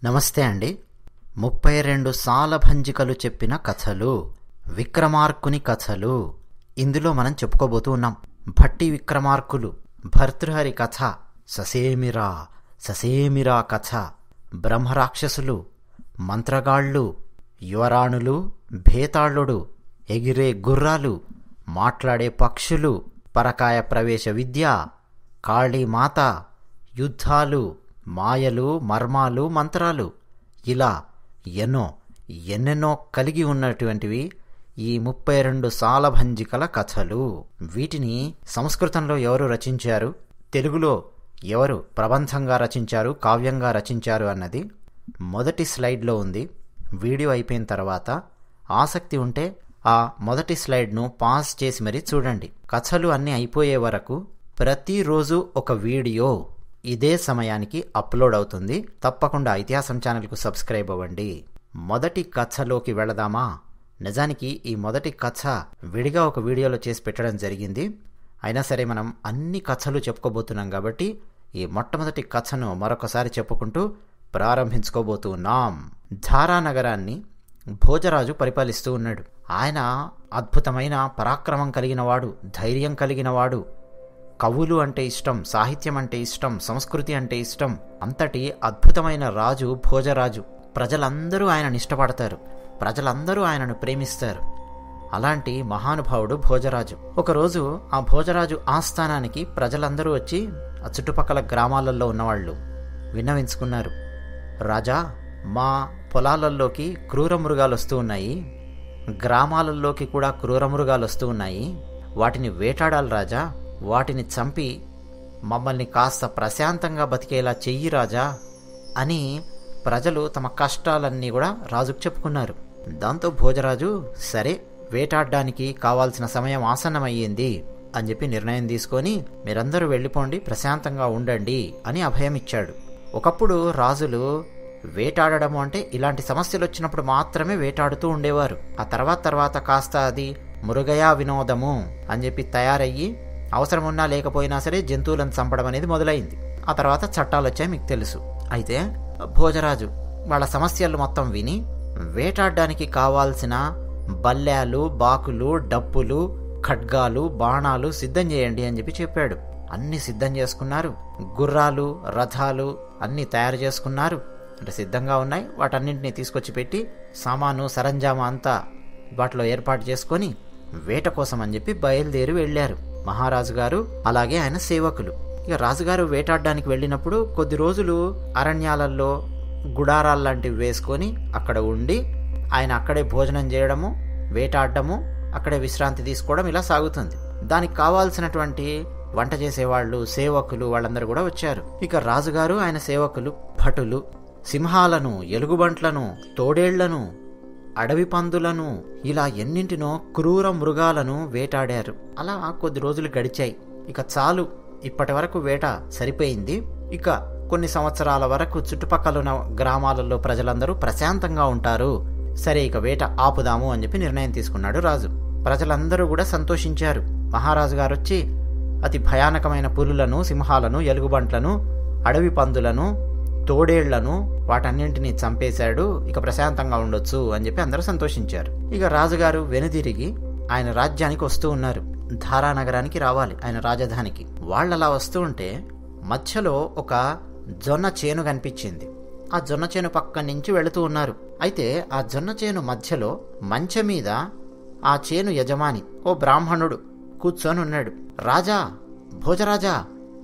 నమస్తే అండి ముప్పై రెండు సాలభంజికలు చెప్పిన కథలు విక్రమార్కుని కథలు ఇందులో మనం చెప్పుకోబోతూ ఉన్నాం భట్టి విక్రమార్కులు భర్తృహరి కథ ససేమిరా ససేమిరా కథ బ్రహ్మరాక్షసులు మంత్రగాళ్ళు యువరాణులు భేతాళుడు ఎగిరే గుర్రాలు మాట్లాడే పక్షులు పరకాయ ప్రవేశ విద్య కాళీమాత యుద్ధాలు మాయలు మర్మాలు మంత్రాలు ఇలా ఎన్నో ఎన్నెన్నో కలిగి ఉన్నటువంటివి ఈ ముప్పై రెండు సాలభంజికల కథలు వీటిని సంస్కృతంలో ఎవరు రచించారు తెలుగులో ఎవరు ప్రబంధంగా రచించారు కావ్యంగా రచించారు అన్నది మొదటి స్లైడ్లో ఉంది వీడియో అయిపోయిన తర్వాత ఆసక్తి ఉంటే ఆ మొదటి స్లైడ్ను పాజ్ చేసి మరీ చూడండి కథలు అన్నీ అయిపోయే వరకు ప్రతిరోజు ఒక వీడియో ఇదే సమయానికి అప్లోడ్ అవుతుంది తప్పకుండా ఇతిహాసం ఛానల్కు సబ్స్క్రైబ్ అవ్వండి మొదటి కథలోకి వెళదామా నిజానికి ఈ మొదటి కథ విడిగా ఒక వీడియోలో చేసి పెట్టడం జరిగింది అయినా సరే మనం అన్ని కథలు చెప్పుకోబోతున్నాం కాబట్టి ఈ మొట్టమొదటి కథను మరొకసారి చెప్పుకుంటూ ప్రారంభించుకోబోతున్నాం ధారా నగరాన్ని భోజరాజు పరిపాలిస్తూ ఉన్నాడు ఆయన అద్భుతమైన పరాక్రమం కలిగినవాడు ధైర్యం కలిగినవాడు కవులు అంటే ఇష్టం సాహిత్యం అంటే ఇష్టం సంస్కృతి అంటే ఇష్టం అంతటి అద్భుతమైన రాజు భోజరాజు ప్రజలందరూ ఆయనను ఇష్టపడతారు ప్రజలందరూ ఆయనను ప్రేమిస్తారు అలాంటి మహానుభావుడు భోజరాజు ఒకరోజు ఆ భోజరాజు ఆస్థానానికి ప్రజలందరూ వచ్చి ఆ చుట్టుపక్కల గ్రామాలలో ఉన్నవాళ్ళు విన్నవించుకున్నారు రాజా మా పొలాలల్లోకి క్రూర మృగాలు వస్తూ ఉన్నాయి గ్రామాలలోకి కూడా క్రూర మృగాలు వస్తూ ఉన్నాయి వాటిని వేటాడాలి రాజా వాటిని చంపి మమ్మల్ని కాస్త ప్రశాంతంగా బతికేలా చెయ్యి రాజా అని ప్రజలు తమ కష్టాలన్నీ కూడా రాజుకు చెప్పుకున్నారు దాంతో భోజరాజు సరే వేటాడడానికి కావాల్సిన సమయం ఆసన్నమయ్యింది అని చెప్పి నిర్ణయం తీసుకొని మీరందరూ వెళ్ళిపోండి ప్రశాంతంగా ఉండండి అని అభయం ఇచ్చాడు ఒకప్పుడు రాజులు వేటాడడం అంటే ఇలాంటి సమస్యలు వచ్చినప్పుడు మాత్రమే వేటాడుతూ ఉండేవారు ఆ తర్వాత తర్వాత కాస్త అది మురుగయా వినోదము అని చెప్పి తయారయ్యి అవసరం ఉన్నా లేకపోయినా సరే జంతువులను చంపడం అనేది మొదలైంది ఆ తర్వాత చట్టాలు వచ్చాయి మీకు తెలుసు అయితే భోజరాజు వాళ్ళ సమస్యలు మొత్తం విని వేటాడడానికి కావాల్సిన బల్లాలు బాకులు డప్పులు ఖడ్గాలు బాణాలు సిద్ధం చేయండి అని చెప్పి చెప్పాడు అన్ని సిద్ధం చేసుకున్నారు గుర్రాలు రథాలు అన్ని తయారు చేసుకున్నారు అంటే సిద్ధంగా ఉన్నాయి వాటన్నింటినీ తీసుకొచ్చి పెట్టి సామాను సరంజామా అంతా వాటిలో ఏర్పాటు చేసుకొని వేట కోసం అని చెప్పి బయలుదేరి వెళ్ళారు మహారాజు గారు అలాగే ఆయన సేవకులు ఇక రాజుగారు వేటాడడానికి వెళ్ళినప్పుడు కొద్ది రోజులు అరణ్యాలలో గుడారాలు లాంటివి వేసుకొని అక్కడ ఉండి ఆయన అక్కడే భోజనం చేయడము వేటాడము అక్కడే విశ్రాంతి తీసుకోవడం ఇలా సాగుతుంది దానికి కావాల్సినటువంటి వంట చేసేవాళ్ళు సేవకులు వాళ్ళందరూ కూడా వచ్చారు ఇక రాజుగారు ఆయన సేవకులు భటులు సింహాలను ఎలుగుబంట్లను తోడేళ్లను అడవి పందులను ఇలా ఎన్నింటినో క్రూర మృగాలను వేటాడారు అలా కొద్ది రోజులు గడిచాయి ఇక చాలు ఇప్పటి వరకు వేట సరిపోయింది ఇక కొన్ని సంవత్సరాల వరకు చుట్టుపక్కల ఉన్న గ్రామాలలో ప్రజలందరూ ప్రశాంతంగా ఉంటారు సరే ఇక వేట ఆపుదాము అని చెప్పి నిర్ణయం తీసుకున్నాడు రాజు ప్రజలందరూ కూడా సంతోషించారు మహారాజు గారు వచ్చి అతి భయానకమైన పులులను సింహాలను ఎలుగుబంట్లను అడవి పందులను తోడేళ్లను వాటన్నింటినీ చంపేశాడు ఇక ప్రశాంతంగా ఉండొచ్చు అని చెప్పి అందరూ సంతోషించారు ఇక రాజుగారు వెనుదిరిగి ఆయన రాజ్యానికి వస్తూ ఉన్నారు ధారానగరానికి రావాలి ఆయన రాజధానికి వాళ్ళలా వస్తూ ఉంటే మధ్యలో ఒక జొన్న చేను కనిపించింది ఆ జొన్న చేను పక్క నుంచి వెళుతూ ఉన్నారు అయితే ఆ జొన్న చేను మధ్యలో మంచె మీద ఆ చేను యజమాని ఓ బ్రాహ్మణుడు కూర్చొని ఉన్నాడు రాజా భోజరాజా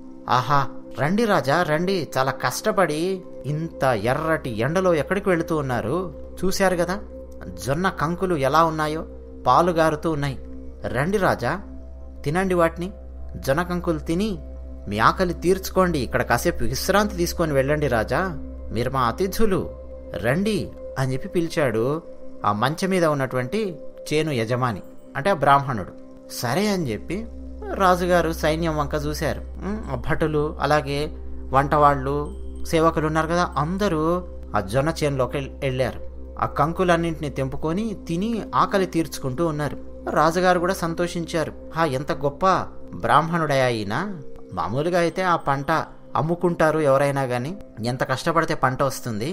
ఆహా రండి రాజా రండి చాలా కష్టపడి ఇంత ఎర్రటి ఎండలో ఎక్కడికి వెళుతూ ఉన్నారు చూశారు కదా జొన్న కంకులు ఎలా ఉన్నాయో పాలు గారుతూ ఉన్నాయి రండి రాజా తినండి వాటిని జొన్న కంకులు తిని మీ ఆకలి తీర్చుకోండి ఇక్కడ కాసేపు విశ్రాంతి తీసుకొని వెళ్ళండి రాజా మీరు మా అతిథులు రండి అని చెప్పి పిలిచాడు ఆ మంచం మీద ఉన్నటువంటి చేను యజమాని అంటే ఆ బ్రాహ్మణుడు సరే అని చెప్పి రాజుగారు సైన్యం వంక చూశారు భటులు అలాగే వంటవాళ్ళు సేవకులు ఉన్నారు కదా అందరూ ఆ జొన్న చేనులోకి వెళ్ళారు ఆ కంకులన్నింటినీ తెంపుకొని తిని ఆకలి తీర్చుకుంటూ ఉన్నారు రాజుగారు కూడా సంతోషించారు హా ఎంత గొప్ప బ్రాహ్మణుడయా ఈయన మామూలుగా అయితే ఆ పంట అమ్ముకుంటారు ఎవరైనా కానీ ఎంత కష్టపడితే పంట వస్తుంది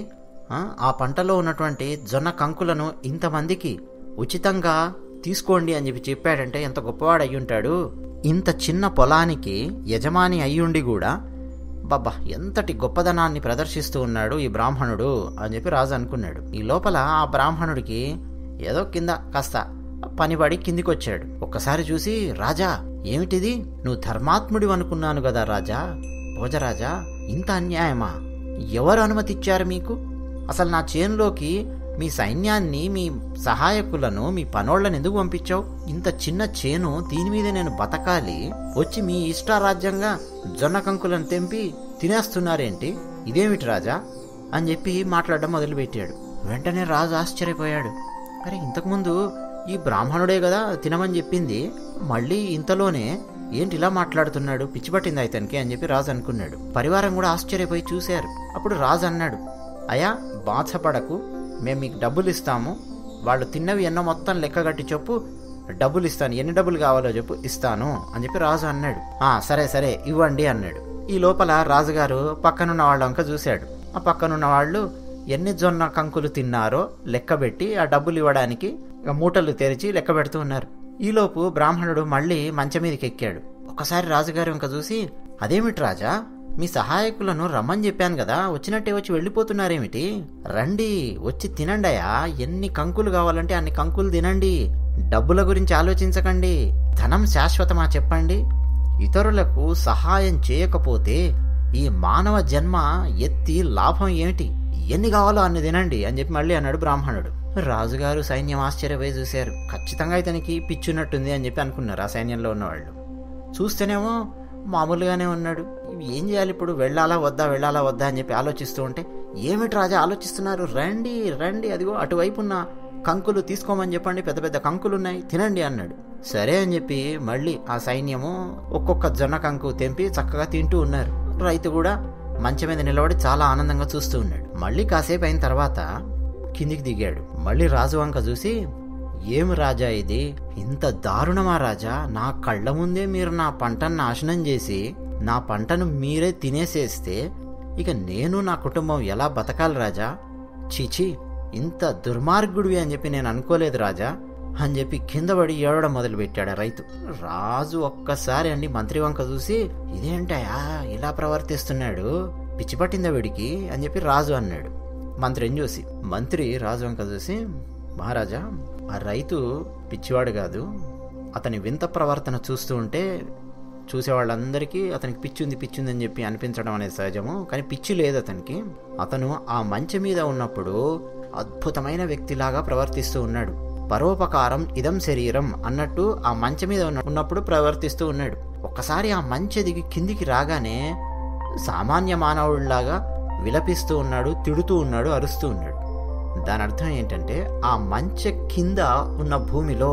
ఆ, ఆ పంటలో ఉన్నటువంటి జొన్న కంకులను ఇంతమందికి ఉచితంగా తీసుకోండి అని చెప్పి చెప్పాడంటే ఎంత గొప్పవాడు అయ్యుంటాడు ఇంత చిన్న పొలానికి యజమాని అయ్యుండి కూడా బాబా ఎంతటి గొప్పదనాన్ని ప్రదర్శిస్తూ ఉన్నాడు ఈ బ్రాహ్మణుడు అని చెప్పి రాజు అనుకున్నాడు ఈ లోపల ఆ బ్రాహ్మణుడికి ఏదో కింద కాస్త పనిపడి కిందికి వచ్చాడు ఒక్కసారి చూసి రాజా ఏమిటిది నువ్వు ధర్మాత్ముడివి అనుకున్నాను కదా రాజా భోజరాజా ఇంత అన్యాయమా ఎవరు అనుమతిచ్చారు మీకు అసలు నా చేనులోకి మీ సైన్యాన్ని మీ సహాయకులను మీ పనోళ్ళని ఎందుకు పంపించావు ఇంత చిన్న చేను దీని మీద నేను బతకాలి వచ్చి మీ ఇష్టారాజ్యంగా జొన్న కంకులను తెంపి తినేస్తున్నారేంటి ఇదేమిటి రాజా అని చెప్పి మాట్లాడడం మొదలుపెట్టాడు వెంటనే రాజు ఆశ్చర్యపోయాడు అరే ఇంతకుముందు ఈ బ్రాహ్మణుడే కదా తినమని చెప్పింది మళ్ళీ ఇంతలోనే ఏంటి ఇలా మాట్లాడుతున్నాడు పిచ్చి పట్టింది అతనికి అని చెప్పి రాజు అనుకున్నాడు పరివారం కూడా ఆశ్చర్యపోయి చూశారు అప్పుడు రాజు అన్నాడు అయా బాధపడకు మేము మీకు డబ్బులు ఇస్తాము వాళ్ళు తిన్నవి ఎన్నో మొత్తం లెక్కగట్టి చెప్పు డబ్బులు ఇస్తాను ఎన్ని డబ్బులు కావాలో చెప్పు ఇస్తాను అని చెప్పి రాజు అన్నాడు ఆ సరే సరే ఇవ్వండి అన్నాడు ఈ లోపల రాజుగారు పక్కనున్న వాళ్ళ వంక చూశాడు ఆ పక్కనున్న వాళ్ళు ఎన్ని జొన్న కంకులు తిన్నారో లెక్కబెట్టి ఆ డబ్బులు ఇవ్వడానికి ఇక మూటలు తెరిచి లెక్క పెడుతూ ఉన్నారు ఈలోపు బ్రాహ్మణుడు మళ్ళీ మంచం మీదకి ఎక్కాడు ఒకసారి రాజుగారు ఇంకా చూసి అదేమిటి రాజా మీ సహాయకులను రమ్మని చెప్పాను కదా వచ్చినట్టే వచ్చి వెళ్ళిపోతున్నారేమిటి రండి వచ్చి తినండయా ఎన్ని కంకులు కావాలంటే అన్ని కంకులు తినండి డబ్బుల గురించి ఆలోచించకండి ధనం శాశ్వతమా చెప్పండి ఇతరులకు సహాయం చేయకపోతే ఈ మానవ జన్మ ఎత్తి లాభం ఏమిటి ఎన్ని కావాలో అన్ని తినండి అని చెప్పి మళ్ళీ అన్నాడు బ్రాహ్మణుడు రాజుగారు సైన్యం ఆశ్చర్యపోయి చూశారు ఖచ్చితంగా ఇతనికి పిచ్చున్నట్టుంది అని చెప్పి అనుకున్నారు ఆ సైన్యంలో ఉన్నవాళ్ళు చూస్తేనేమో మామూలుగానే ఉన్నాడు ఏం చేయాలి ఇప్పుడు వెళ్ళాలా వద్దా వెళ్ళాలా వద్దా అని చెప్పి ఆలోచిస్తూ ఉంటే ఏమిటి రాజా ఆలోచిస్తున్నారు రండి రండి అదిగో అటువైపు ఉన్న కంకులు తీసుకోమని చెప్పండి పెద్ద పెద్ద కంకులు ఉన్నాయి తినండి అన్నాడు సరే అని చెప్పి మళ్ళీ ఆ సైన్యము ఒక్కొక్క జొన్న కంకు తెంపి చక్కగా తింటూ ఉన్నారు రైతు కూడా మంచం మీద నిలబడి చాలా ఆనందంగా చూస్తూ ఉన్నాడు మళ్ళీ కాసేపు అయిన తర్వాత కిందికి దిగాడు మళ్ళీ రాజు వంక చూసి ఏం రాజా ఇది ఇంత దారుణమా రాజా నా కళ్ళ ముందే మీరు నా పంటను నాశనం చేసి నా పంటను మీరే తినేసేస్తే ఇక నేను నా కుటుంబం ఎలా బతకాలి రాజా చీచి ఇంత దుర్మార్గుడివి అని చెప్పి నేను అనుకోలేదు రాజా అని చెప్పి కింద పడి ఏడవడం మొదలుపెట్టాడు ఆ రైతు రాజు ఒక్కసారి అండి మంత్రి వంక చూసి ఇదేంటయా ఇలా ప్రవర్తిస్తున్నాడు పిచ్చి పట్టిందా వీడికి అని చెప్పి రాజు అన్నాడు మంత్రిని చూసి మంత్రి రాజు వంక చూసి మహారాజా ఆ రైతు పిచ్చివాడు కాదు అతని వింత ప్రవర్తన చూస్తూ ఉంటే చూసే వాళ్ళందరికీ అతనికి పిచ్చి ఉంది పిచ్చి ఉంది అని చెప్పి అనిపించడం అనేది సహజము కానీ పిచ్చి లేదు అతనికి అతను ఆ మంచె మీద ఉన్నప్పుడు అద్భుతమైన వ్యక్తిలాగా ప్రవర్తిస్తూ ఉన్నాడు పరోపకారం ఇదం శరీరం అన్నట్టు ఆ మంచె మీద ఉన్న- ఉన్నప్పుడు ప్రవర్తిస్తూ ఉన్నాడు ఒక్కసారి ఆ మంచె దిగి కిందికి రాగానే సామాన్య మానవుడిలాగా విలపిస్తూ ఉన్నాడు తిడుతూ ఉన్నాడు అరుస్తూ ఉన్నాడు దాని అర్థం ఏంటంటే ఆ మంచె కింద ఉన్న భూమిలో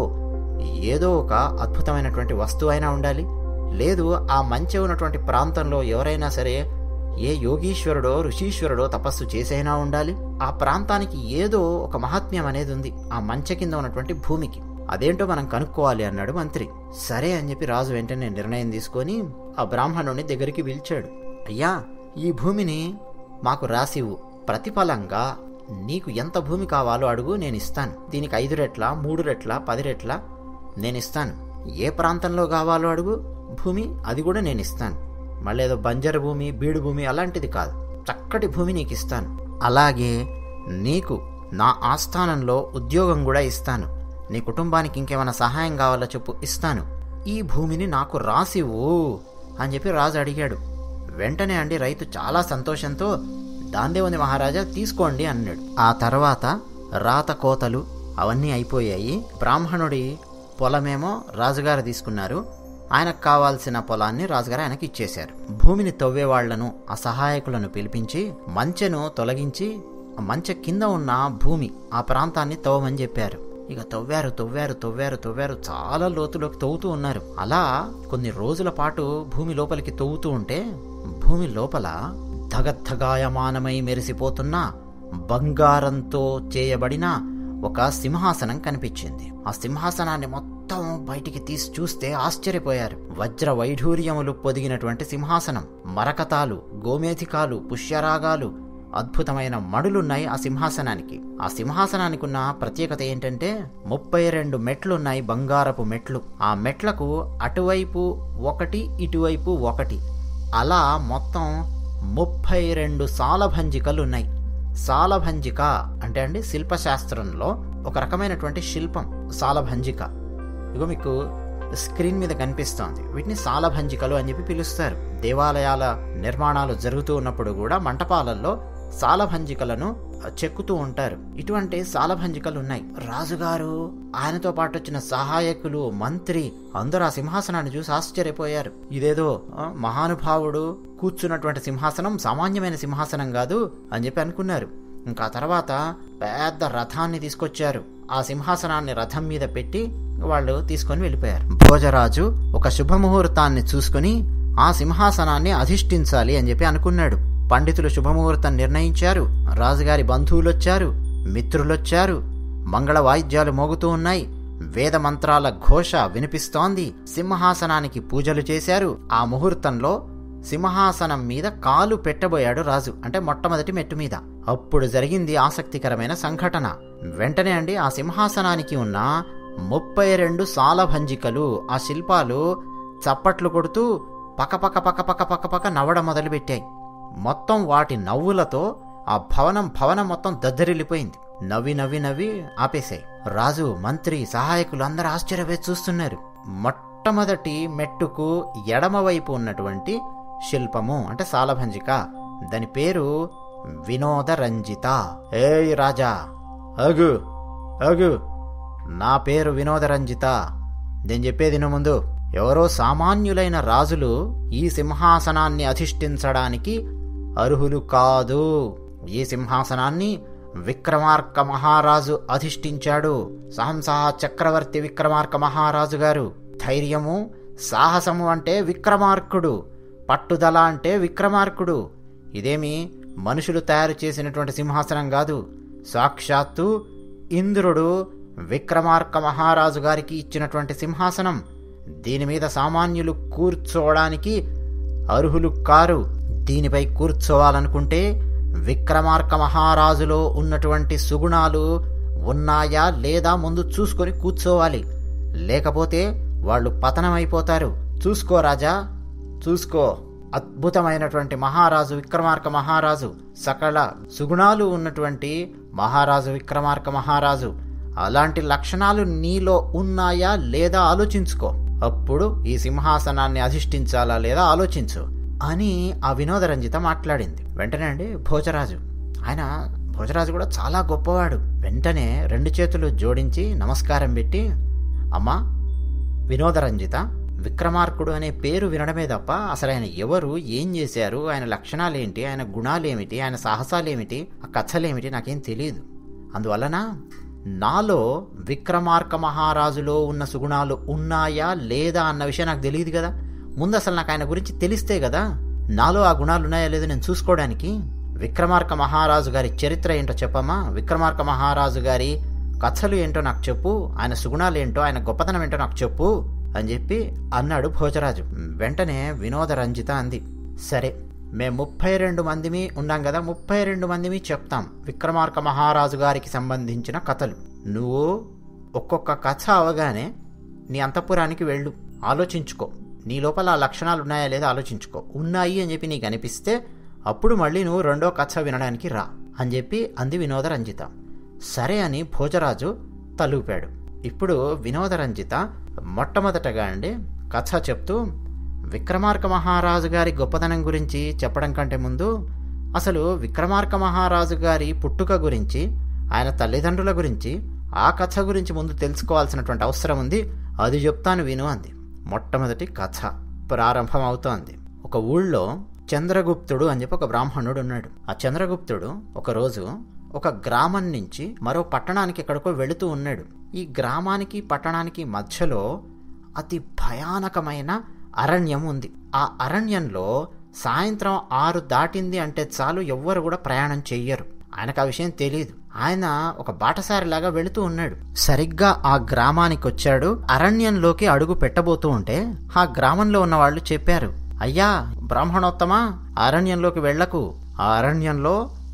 ఏదో ఒక అద్భుతమైనటువంటి వస్తువు అయినా ఉండాలి లేదు ఆ మంచె ఉన్నటువంటి ప్రాంతంలో ఎవరైనా సరే ఏ యోగీశ్వరుడో ఋషీశ్వరుడో తపస్సు చేసైనా ఉండాలి ఆ ప్రాంతానికి ఏదో ఒక మహాత్మ్యం అనేది ఉంది ఆ మంచె కింద ఉన్నటువంటి భూమికి అదేంటో మనం కనుక్కోవాలి అన్నాడు మంత్రి సరే అని చెప్పి రాజు వెంటనే నిర్ణయం తీసుకొని ఆ బ్రాహ్మణుని దగ్గరికి పిలిచాడు అయ్యా ఈ భూమిని మాకు రాసివ్వు ప్రతిఫలంగా నీకు ఎంత భూమి కావాలో అడుగు నేను ఇస్తాను దీనికి ఐదు రెట్ల మూడు రెట్ల పది రెట్ల నేను ఇస్తాను ఏ ప్రాంతంలో కావాలో అడుగు భూమి అది కూడా నేను ఇస్తాను మళ్ళీ ఏదో బంజరు భూమి బీడు భూమి అలాంటిది కాదు చక్కటి భూమి నీకు ఇస్తాను అలాగే నీకు నా ఆస్థానంలో ఉద్యోగం కూడా ఇస్తాను నీ కుటుంబానికి ఇంకేమైనా సహాయం కావాలో చెప్పు ఇస్తాను ఈ భూమిని నాకు రాసివ్వు అని చెప్పి రాజు అడిగాడు వెంటనే అండి రైతు చాలా సంతోషంతో దాందే ఉంది మహారాజా తీసుకోండి అన్నాడు ఆ తర్వాత రాత కోతలు అవన్నీ అయిపోయాయి బ్రాహ్మణుడి పొలమేమో రాజుగారు తీసుకున్నారు ఆయనకు కావాల్సిన పొలాన్ని రాజుగారు ఆయనకి ఇచ్చేశారు భూమిని తవ్వేవాళ్లను అసహాయకులను పిలిపించి మంచెను తొలగించి ఆ మంచె కింద ఉన్న భూమి ఆ ప్రాంతాన్ని తవ్వమని చెప్పారు ఇక తవ్వారు తవ్వారు తవ్వారు తవ్వారు చాలా లోతులోకి తవ్వుతూ ఉన్నారు అలా కొన్ని రోజుల పాటు భూమి లోపలికి తవ్వుతూ ఉంటే భూమి లోపల ధగద్ధగాయమానమై మెరిసిపోతున్న బంగారంతో చేయబడిన ఒక సింహాసనం కనిపించింది ఆ సింహాసనాన్ని మొత్తం బయటికి తీసి చూస్తే ఆశ్చర్యపోయారు వజ్ర వైఢూర్యములు పొదిగినటువంటి సింహాసనం మరకతాలు గోమేధికాలు పుష్యరాగాలు అద్భుతమైన మడులున్నాయి ఆ సింహాసనానికి ఆ సింహాసనానికి ఉన్న ప్రత్యేకత ఏంటంటే ముప్పై రెండు మెట్లున్నాయి బంగారపు మెట్లు ఆ మెట్లకు అటువైపు ఒకటి ఇటువైపు ఒకటి అలా మొత్తం ముప్పై రెండు సాలభంజికలు ఉన్నాయి సాలభంజిక అంటే అండి శిల్పశాస్త్రంలో ఒక రకమైనటువంటి శిల్పం సాలభంజిక ఇగో మీకు స్క్రీన్ మీద కనిపిస్తోంది వీటిని సాలభంజికలు అని చెప్పి పిలుస్తారు దేవాలయాల నిర్మాణాలు జరుగుతూ ఉన్నప్పుడు కూడా మంటపాలల్లో సాలభంజికలను చెక్కుతూ ఉంటారు ఇటువంటి సాలభంజికలు ఉన్నాయి రాజుగారు ఆయనతో పాటు వచ్చిన సహాయకులు మంత్రి అందరూ ఆ సింహాసనాన్ని చూసి ఆశ్చర్యపోయారు ఇదేదో ఆ, మహానుభావుడు కూర్చున్నటువంటి సింహాసనం సామాన్యమైన సింహాసనం కాదు అని చెప్పి అనుకున్నారు ఇంకా తర్వాత పెద్ద రథాన్ని తీసుకొచ్చారు ఆ సింహాసనాన్ని రథం మీద పెట్టి వాళ్ళు తీసుకొని వెళ్ళిపోయారు భోజరాజు ఒక శుభముహూర్తాన్ని చూసుకుని ఆ సింహాసనాన్ని అధిష్ఠించాలి అని చెప్పి అనుకున్నాడు పండితులు శుభముహూర్తం నిర్ణయించారు రాజుగారి బంధువులొచ్చారు మిత్రులొచ్చారు మంగళ వాయిద్యాలు మోగుతూ ఉన్నాయి వేద మంత్రాల ఘోష వినిపిస్తోంది సింహాసనానికి పూజలు చేశారు ఆ ముహూర్తంలో సింహాసనం మీద కాలు పెట్టబోయాడు రాజు అంటే మొట్టమొదటి మెట్టు మీద అప్పుడు జరిగింది ఆసక్తికరమైన సంఘటన వెంటనే అండి ఆ సింహాసనానికి ఉన్న ముప్పై రెండు సాలభంజికలు ఆ శిల్పాలు చప్పట్లు కొడుతూ పకపక పకపక పకపక నవ్వడం మొదలుపెట్టాయి మొత్తం వాటి నవ్వులతో ఆ భవనం భవనం మొత్తం దద్దరిల్లిపోయింది నవ్వి నవ్వి నవ్వి ఆపేశాయి రాజు మంత్రి సహాయకులు అందరూ ఆశ్చర్యపోయి చూస్తున్నారు మొట్టమొదటి మెట్టుకు ఎడమవైపు ఉన్నటువంటి శిల్పము అంటే సాలభంజిక దాని పేరు వినోద రంజిత ఏయ్ రాజా అగు అగు నా పేరు వినోద రంజిత నేను చెప్పేది విను ముందు ఎవరో సామాన్యులైన రాజులు ఈ సింహాసనాన్ని అధిష్ఠించడానికి అర్హులు కాదు ఈ సింహాసనాన్ని విక్రమార్క మహారాజు అధిష్ఠించాడు సహంసహ చక్రవర్తి విక్రమార్క మహారాజు గారు ధైర్యము సాహసము అంటే విక్రమార్కుడు పట్టుదల అంటే విక్రమార్కుడు ఇదేమి మనుషులు తయారు చేసినటువంటి సింహాసనం కాదు సాక్షాత్తు ఇంద్రుడు విక్రమార్క మహారాజు గారికి ఇచ్చినటువంటి సింహాసనం దీని మీద సామాన్యులు కూర్చోవడానికి అర్హులు కారు దీనిపై కూర్చోవాలనుకుంటే విక్రమార్క మహారాజులో ఉన్నటువంటి సుగుణాలు ఉన్నాయా లేదా ముందు చూసుకొని కూర్చోవాలి లేకపోతే వాళ్ళు పతనమైపోతారు చూసుకో రాజా చూసుకో అద్భుతమైనటువంటి మహారాజు విక్రమార్క మహారాజు సకల సుగుణాలు ఉన్నటువంటి మహారాజు విక్రమార్క మహారాజు అలాంటి లక్షణాలు నీలో ఉన్నాయా లేదా ఆలోచించుకో అప్పుడు ఈ సింహాసనాన్ని అధిష్ఠించాలా లేదా ఆలోచించు అని ఆ వినోదరంజిత మాట్లాడింది వెంటనే అండి భోజరాజు ఆయన భోజరాజు కూడా చాలా గొప్పవాడు వెంటనే రెండు చేతులు జోడించి నమస్కారం పెట్టి అమ్మా వినోదరంజిత విక్రమార్కుడు అనే పేరు వినడమే తప్ప అసలు ఆయన ఎవరు ఏం చేశారు ఆయన లక్షణాలేంటి ఆయన గుణాలేమిటి ఆయన సాహసాలేమిటి ఆ కథలేమిటి నాకేం తెలియదు అందువలన నాలో విక్రమార్క మహారాజులో ఉన్న సుగుణాలు ఉన్నాయా లేదా అన్న విషయం నాకు తెలియదు కదా ముందు అసలు నాకు ఆయన గురించి తెలిస్తే కదా నాలో ఆ గుణాలు ఉన్నాయా లేదో నేను చూసుకోవడానికి విక్రమార్క మహారాజు గారి చరిత్ర ఏంటో చెప్పమ్మా విక్రమార్క మహారాజు గారి కథలు ఏంటో నాకు చెప్పు ఆయన సుగుణాలు ఏంటో ఆయన గొప్పతనం ఏంటో నాకు చెప్పు అని చెప్పి అన్నాడు భోజరాజు వెంటనే వినోద రంజిత అంది సరే మేము ముప్పై రెండు మందిమి ఉన్నాం కదా ముప్పై రెండు మందిమి చెప్తాం విక్రమార్క మహారాజు గారికి సంబంధించిన కథలు నువ్వు ఒక్కొక్క కథ అవగానే నీ అంతఃపురానికి వెళ్ళు ఆలోచించుకో నీ లోపల ఆ లక్షణాలు ఉన్నాయా లేదా ఆలోచించుకో ఉన్నాయి అని చెప్పి నీకు అనిపిస్తే అప్పుడు మళ్ళీ నువ్వు రెండో కథ వినడానికి రా అని చెప్పి అంది వినోద రంజిత సరే అని భోజరాజు తలూపాడు ఇప్పుడు వినోదరంజిత మొట్టమొదటగా అండి కథ చెప్తూ విక్రమార్క మహారాజు గారి గొప్పతనం గురించి చెప్పడం కంటే ముందు అసలు విక్రమార్క మహారాజు గారి పుట్టుక గురించి ఆయన తల్లిదండ్రుల గురించి ఆ కథ గురించి ముందు తెలుసుకోవాల్సినటువంటి అవసరం ఉంది అది చెప్తాను విను అంది మొట్టమొదటి కథ ప్రారంభం అవుతోంది ఒక ఊళ్ళో చంద్రగుప్తుడు అని చెప్పి ఒక బ్రాహ్మణుడు ఉన్నాడు ఆ చంద్రగుప్తుడు ఒకరోజు ఒక గ్రామం నుంచి మరో పట్టణానికి ఎక్కడికో వెళుతూ ఉన్నాడు ఈ గ్రామానికి పట్టణానికి మధ్యలో అతి భయానకమైన అరణ్యం ఉంది ఆ అరణ్యంలో సాయంత్రం ఆరు దాటింది అంటే చాలు ఎవ్వరు కూడా ప్రయాణం చెయ్యరు ఆయనకు ఆ విషయం తెలియదు ఆయన ఒక బాటసారిలాగా వెళుతూ ఉన్నాడు సరిగ్గా ఆ గ్రామానికి వచ్చాడు అరణ్యంలోకి అడుగు పెట్టబోతూ ఉంటే ఆ గ్రామంలో ఉన్న వాళ్ళు చెప్పారు అయ్యా బ్రాహ్మణోత్తమా అరణ్యంలోకి వెళ్లకు ఆ అరణ్యంలో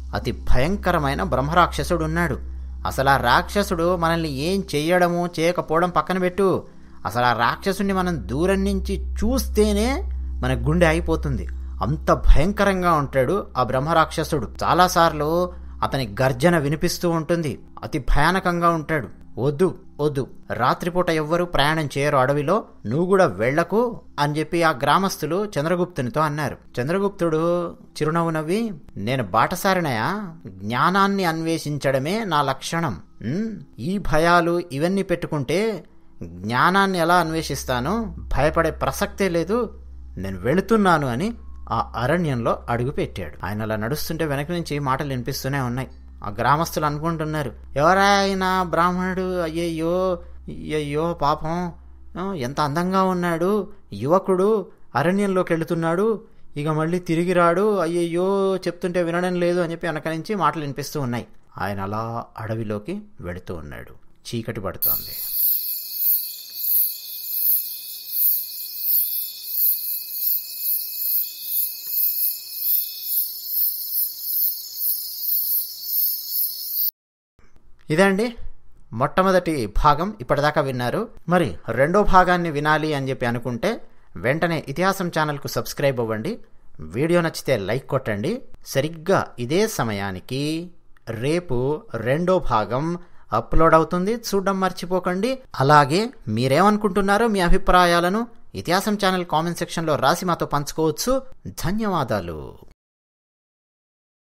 అతి భయంకరమైన బ్రహ్మరాక్షసుడు ఉన్నాడు అసలు ఆ రాక్షసుడు మనల్ని ఏం చెయ్యడము చేయకపోవడం పక్కన పెట్టు అసలు ఆ రాక్షసుని మనం దూరం నుంచి చూస్తేనే మన గుండె అయిపోతుంది అంత భయంకరంగా ఉంటాడు ఆ బ్రహ్మరాక్షసుడు చాలాసార్లు అతని గర్జన వినిపిస్తూ ఉంటుంది అతి భయానకంగా ఉంటాడు వద్దు వద్దు రాత్రిపూట ఎవ్వరూ ప్రయాణం చేయరు అడవిలో నువ్వు కూడా వెళ్లకు అని చెప్పి ఆ గ్రామస్తులు చంద్రగుప్తునితో అన్నారు చంద్రగుప్తుడు చిరునవ్వు నవ్వి నేను బాటసారినయా జ్ఞానాన్ని అన్వేషించడమే నా లక్షణం ఉమ్, ఈ భయాలు ఇవన్నీ పెట్టుకుంటే జ్ఞానాన్ని ఎలా అన్వేషిస్తాను భయపడే ప్రసక్తే లేదు నేను వెళుతున్నాను అని ఆ అరణ్యంలో అడుగు పెట్టాడు ఆయన అలా నడుస్తుంటే వెనక నుంచి మాటలు వినిపిస్తూనే ఉన్నాయి ఆ గ్రామస్తులు అనుకుంటున్నారు ఎవరైనా బ్రాహ్మణుడు అయ్యయ్యో అయ్యయ్యో పాపం ఆ, ఎంత అందంగా ఉన్నాడు యువకుడు అరణ్యంలోకి వెళుతున్నాడు ఇక మళ్ళీ తిరిగి రాడు అయ్యయ్యో చెప్తుంటే వినడం లేదు అని చెప్పి వెనక నుంచి మాటలు వినిపిస్తూ ఉన్నాయి ఆయన అలా అడవిలోకి వెళుతూ ఉన్నాడు చీకటి పడుతోంది ఇదండి మొట్టమొదటి భాగం ఇప్పటిదాకా విన్నారు మరి రెండో భాగాన్ని వినాలి అని చెప్పి అనుకుంటే వెంటనే ఇతిహాసం ఛానల్కు సబ్స్క్రైబ్ అవ్వండి వీడియో నచ్చితే లైక్ కొట్టండి సరిగ్గా ఇదే సమయానికి రేపు రెండో భాగం అప్లోడ్ అవుతుంది చూడడం మర్చిపోకండి అలాగే మీరేమనుకుంటున్నారో మీ అభిప్రాయాలను ఇతిహాసం ఛానల్ కామెంట్ సెక్షన్లో రాసి మాతో పంచుకోవచ్చు ధన్యవాదాలు